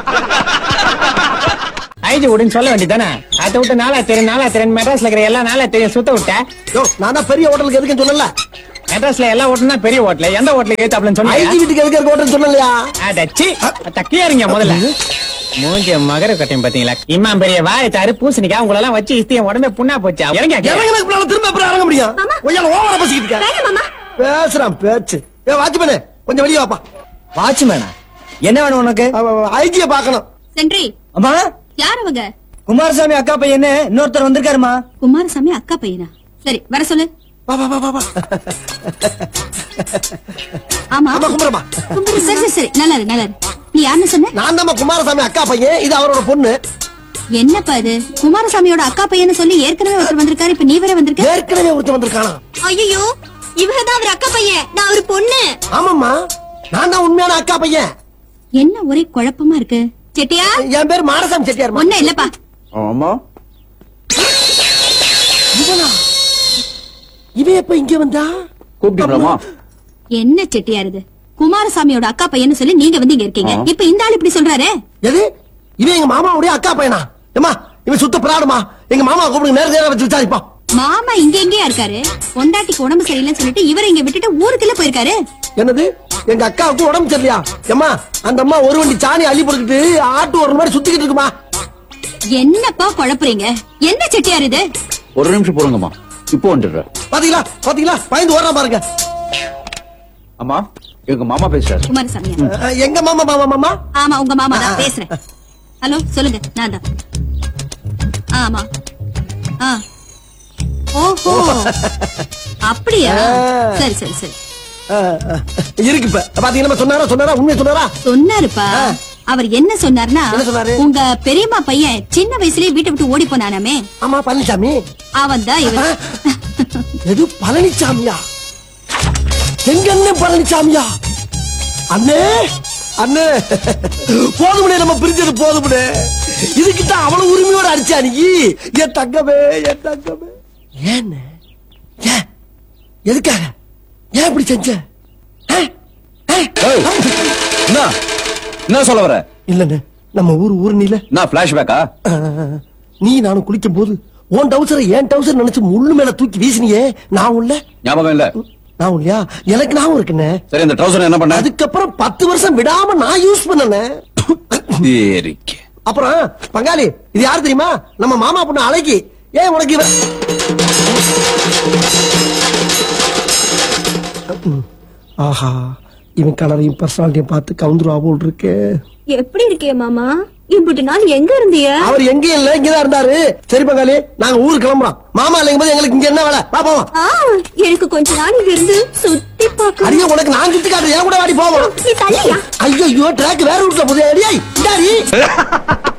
IG விடுன்னு சொல்ல வேண்டியதானே அதை விட்டு நாளா தெரியும் நாளா தெரியும் மெட்ராஸ்ல இருக்கிற எல்லா நாளா தெரியும் சுத்த விட்ட யோ நான் தான் பெரிய ஹோட்டலுக்கு எதுக்குன்னு சொல்லல மெட்ராஸ்ல எல்லா ஹோட்டலும் தான் பெரிய ஹோட்டல் எந்த ஹோட்டலுக்கு ஏத்து அப்படின்னு ஐடி சொன்னீங்க வீட்டுக்கு எதுக்கு இருக்க ஹோட்டல் சொல்லலையா அடச்சி தக்கியா இருங்க முதல்ல மூஞ்சிய மகர கட்டையும் பாத்தீங்களா இம்மா பெரிய வாயத்தாரு பூசணிக்கா உங்களெல்லாம் வச்சு இஸ்தி என் உடம்பே புண்ணா போச்சு இறங்க இறங்கினதுக்கு பின்னால திரும்ப எப்படி இறங்க முடியும் கொஞ்சம் ஓவரா பேசிக்கிட்டு இருக்க. பேசுறான் பேச்சு ஏ வாட்ச்மேனே கொஞ்சம் வெளியே வாப்பா வாட்ச்மேனா என்ன வேணும் உனக்கு ஐஜிய பாக்கணும் சென்றி அம்மா யார் அவங்க குமாரசாமி அக்கா பையன் இன்னொருத்தர் வந்திருக்காருமா குமாரசாமி அக்கா பையனா சரி வர சொல்லு வா வா வா வா வா ஆமா ஆமா குமரமா குமார- சரி சரி சரி நல்லா இரு நல்லா இரு நீ யாருன்னு சொன்ன நான் தான் குமாரசாமி அக்கா பையன் இது அவரோட பொண்ணு என்னப்பா இது குமாரசாமியோட அக்கா பையன்னு சொல்லி ஏற்கனவே ஒருத்தர் வந்திருக்காரு இப்ப நீ வேற வந்திருக்க ஏற்கனவே ஒருத்தன் வந்திருக்கானா ஐயோ இவங்கதான் அவர் அக்கா பையன் நான் அவர் பொண்ணு ஆமாம்மா நான் தான் உண்மையான அக்கா பையன் என்ன ஒரே குழப்பமா இருக்கு செட்டியா என் பேர் மாரசாமி செட்டியார் ஒண்ணு இல்லப்பா ஆமா இவனா இவன் எப்ப இங்க வந்தா கூப்பிட்டீங்களாமா என்ன செட்டியார் இது குமாரசாமியோட அக்கா பையன்னு சொல்லி நீங்க வந்து இங்க இருக்கீங்க ஆ. இப்ப இந்த ஆள் இப்படி சொல்றாரு எது இவன் எங்க மாமாவுடைய அக்கா பையனா ஏமா இவன் சுத்த பிராடுமா எங்க மாமா கூப்பிடுங்க நேரம் நேரம் வச்சு விசாரிப்போம் மாமா இங்க எங்கேயா இருக்காரு பொண்டாட்டிக்கு உடம்பு சரியில்லைன்னு சொல்லிட்டு இவரை இங்க விட்டுட்டு ஊருக்குள்ள போயிருக்காரு என்னது எங்க அக்காவுக்கு உடம்பு சரியில்லையா ஏமா அந்த அம்மா ஒரு வண்டி சாணி அள்ளி போட்டுக்கிட்டு ஆட்டு ஒரு மாதிரி சுத்திக்கிட்டு இருக்குமா என்னப்பா குழப்புறீங்க என்ன செட்டியார் இது ஒரு நிமிஷம் போடுங்கம்மா இப்போ வந்துடுறேன் பாத்தீங்களா பாத்தீங்களா பயந்து ஓடுறான் பாருங்க அம்மா எங்க மாமா பேசுறாரு குமாரசாமி அஹ், எங்க மாமா மாமா மாமா ஆமா உங்க மாமா தான் பேசுறேன் ஹலோ சொல்லுங்க நான் தான் ஆமா ஆ ஓஹோ அப்படியா சரி சரி சரி அஹ், அஹ், இருக்கு இப்ப பாத்தீங்களா சொன்னாரா சொன்னாரா உண்மையை சொன்னாரா சொன்னாருப்பா அவர் என்ன சொன்னார்னா என்ன சொன்னாரு? உங்க பெரியம்மா பையன் சின்ன வயசுலயே வீட்டை விட்டு ஓடி போனானாமே ஆமா பழனிசாமி அவன் தான் இவர் எது பழனிசாமியா எங்க அண்ணன் பழனிசாமியா அண்ணே அண்ணே போதுமுனே நம்ம பிரிஞ்சது போதுமுனே இதுக்கிட்ட அவ்வளவு உரிமையோட அடிச்சா நீ என் தங்கமே என் தங்கமே ஏன் ஏன் எதுக்காக ஏன் இப்படி செஞ்ச ஆ? ஆ? ஏய், என்ன என்ன சொல்ல வர இல்லண்ணே நம்ம ஊர் ஊர் நீல நான் பிளாஷ்பேக்கா நீ நானும் குளிக்கும் போது உன் டவுசரை என் டவுசர் நினைச்சு முள்ளு மேல தூக்கி வீசினியே நான் உள்ள ஞாபகம் இல்ல நான் இல்லையா எனக்கு நான் இருக்குண்ணே சரி இந்த ட்ரௌசர் என்ன பண்ண அதுக்கப்புறம் பத்து வருஷம் விடாம நான் யூஸ் பண்ணனே சரிக்கு. அப்புறம் பங்காளி இது யாரு தெரியுமா நம்ம மாமா பொண்ணு அழகி ஏன் உனக்கு இவ ஆஹா இவன் கலரையும் பர்சனாலிட்டியும் பார்த்து கவுந்துருவா போல் இருக்கு எப்படி இருக்கே மாமா இப்படி நாள் எங்க இருந்திய அவர் எங்கேயும் இல்ல இங்கதான் இருந்தாரு சரி பங்காளி நாங்க ஊருக்கு கிளம்புறோம் மாமா இல்லைங்கும் போது எங்களுக்கு இங்க என்ன வேலை வா போவோம் ஆ, எனக்கு கொஞ்ச நாள் இங்க இருந்து சுத்தி பார்க்க அடியே உனக்கு நான் சுத்தி காட்டுறேன் என் கூட வாடி போவோம் நீ தள்ளியா ஐயோ ட்ராக் வேற ரூட்ல போதே அடியாய் இந்தாடி